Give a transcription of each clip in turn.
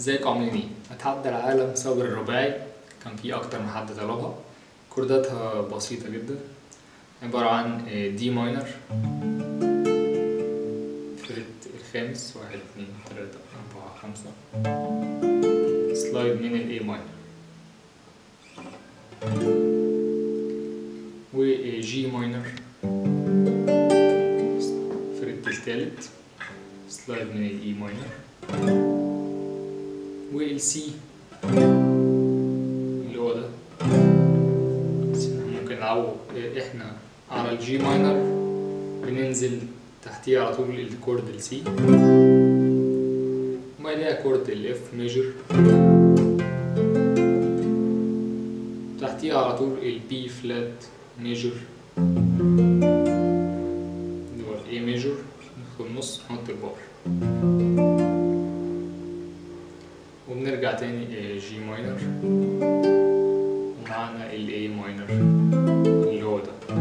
ازيكم عاملين ايه؟ اتحدى العالم صابر الرباعي كان في اكتر من حد طلبها كورداتها بسيطة جدا عبارة عن دي ماينر فريت الخامس واحد اتنين تلاتة أربعة خمسة سلايد من الاي ماينر وجي ماينر فريت التالت سلايد من الاي ماينر والسي اللي هو ده بس إحنا ممكن نلعبه احنا على الجي ماينر بننزل تحتيه على طول الكورد السي وبعدها كورد الاف ميجر تحتيه على طول البي فلات ميجر اللي هو الاي ميجر في النص نحط البار وبنرجع تاني جي ماينر ومعانا الاي ماينر اللي هو ده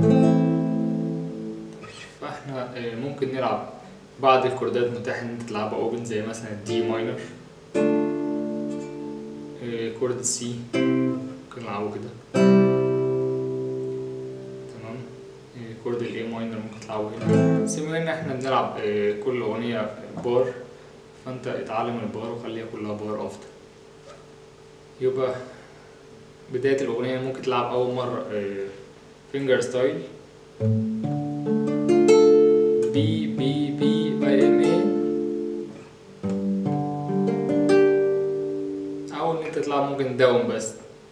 فاحنا ممكن نلعب بعض الكوردات متاح ان انت تلعبها اوبن زي مثلا الدي ماينر كورد السي ممكن نلعبه كده تمام كورد الاي ماينر ممكن تلعبه هنا بس بما ان احنا بنلعب كل اغنية بار فانت اتعلم البار وخليها كلها بار افضل يبقى بداية الأغنية ممكن تلعب أول مرة فينجر ستايل بي بي بي باي ام اي أو إن أنت تلعب ممكن داون بس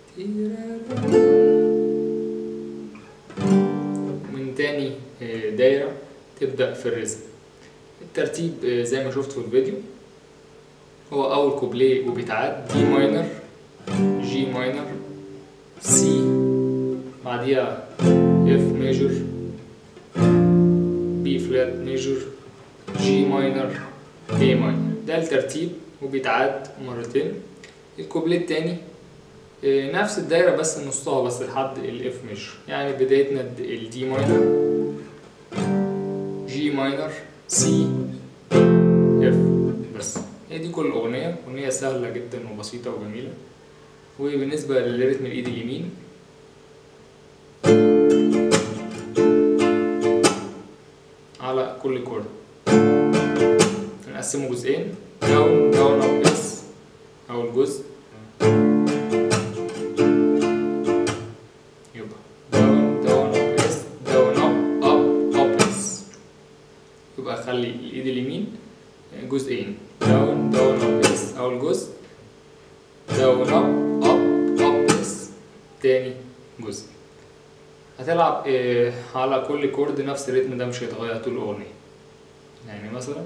من تاني دايرة تبدأ في الرزق الترتيب زي ما شفت في الفيديو هو أول كوبليه وبيتعاد دي ماينر جي ماينر سي بعديها اف ميجر بي فلات ميجر جي ماينر اي ماينر ده الترتيب وبيتعاد مرتين الكوبليه التاني نفس الدايرة بس نصها بس لحد الاف ميجر يعني بدايتنا الدي ماينر جي ماينر سي اف بس هي دي كل أغنية أغنية سهلة جدا وبسيطة وجميلة وبالنسبة للريتم الإيد اليمين على كل كورد هنقسمه جزئين داون داون أب اس أول جزء يبقى داون داون أب اس داون أب أب أب اس يبقى خلي الإيد اليمين جزئين داون داون أب اس أول جزء داون أب أب أب اس تاني جزء هتلعب إيه على كل كورد نفس الريتم ده مش هيتغير طول الأغنية يعني مثلا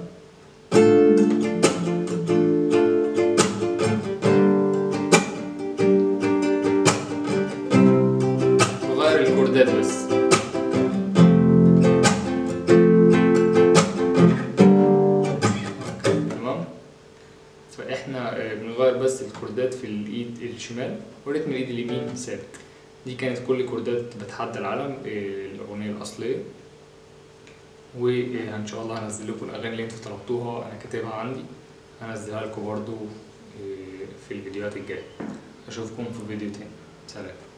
بغير الكوردات بس تمام فاحنا بنغير بس الكوردات في الايد الشمال وريتم الايد اليمين ثابت دي كانت كل كوردات بتحدى العالم الاغنيه الاصليه وان شاء الله هنزل لكم الاغاني اللي انتوا طلبتوها انا كاتبها عندي هنزلها لكم برضو في الفيديوهات الجايه اشوفكم في فيديو تاني سلام